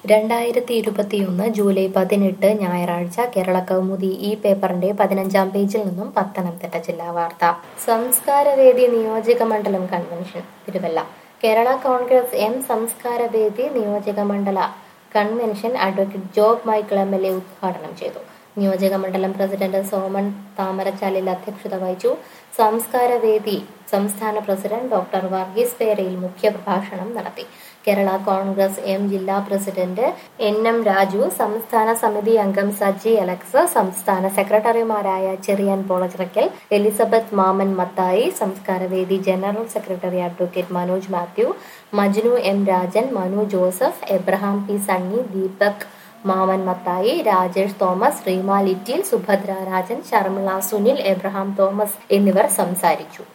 രണ്ടായിരത്തി ഇരുപത്തിയൊന്ന് ജൂലൈ പതിനെട്ട് ഞായറാഴ്ച കേരള കൗമുദി ഈ പേപ്പറിന്റെ പതിനഞ്ചാം പേജിൽ നിന്നും പത്തനംതിട്ട ജില്ലാ വാർത്ത സംസ്കാരവേദി നിയോജക മണ്ഡലം കൺവെൻഷൻ തിരുവല്ല കേരള കോൺഗ്രസ് എം സംസ്കാരവേദി നിയോജക മണ്ഡല convention advocate Job Michael M L A ഉദ്ഘാടനം ചെയ്തു നിയോജക മണ്ഡലം പ്രസിഡന്റ് സോമൻ താമരച്ചാലിൽ അധ്യക്ഷത വഹിച്ചു സംസ്കാരവേദി സംസ്ഥാന പ്രസിഡന്റ് ഡോക്ടർ വർഗീസ് പേരയിൽ മുഖ്യപ്രഭാഷണം നടത്തി കേരള കോൺഗ്രസ് എം ജില്ലാ പ്രസിഡന്റ് എൻ എം രാജു സംസ്ഥാന സമിതി അംഗം സജി അലക്സ് സംസ്ഥാന സെക്രട്ടറിമാരായ ചെറിയാൻ പോളച്ചിറക്കൽ എലിസബത്ത് മാമൻ മത്തായി സംസ്കാരവേദി general secretary advocate Manoj Mathew Majnu M Rajan Manu Joseph Abraham P Sunny Deepak Maman Mathai Rajesh Thomas Reema Little Subhadra Rajan Sharmila Sunil Abraham Thomas എന്നിവർ സംസാരിച്ചു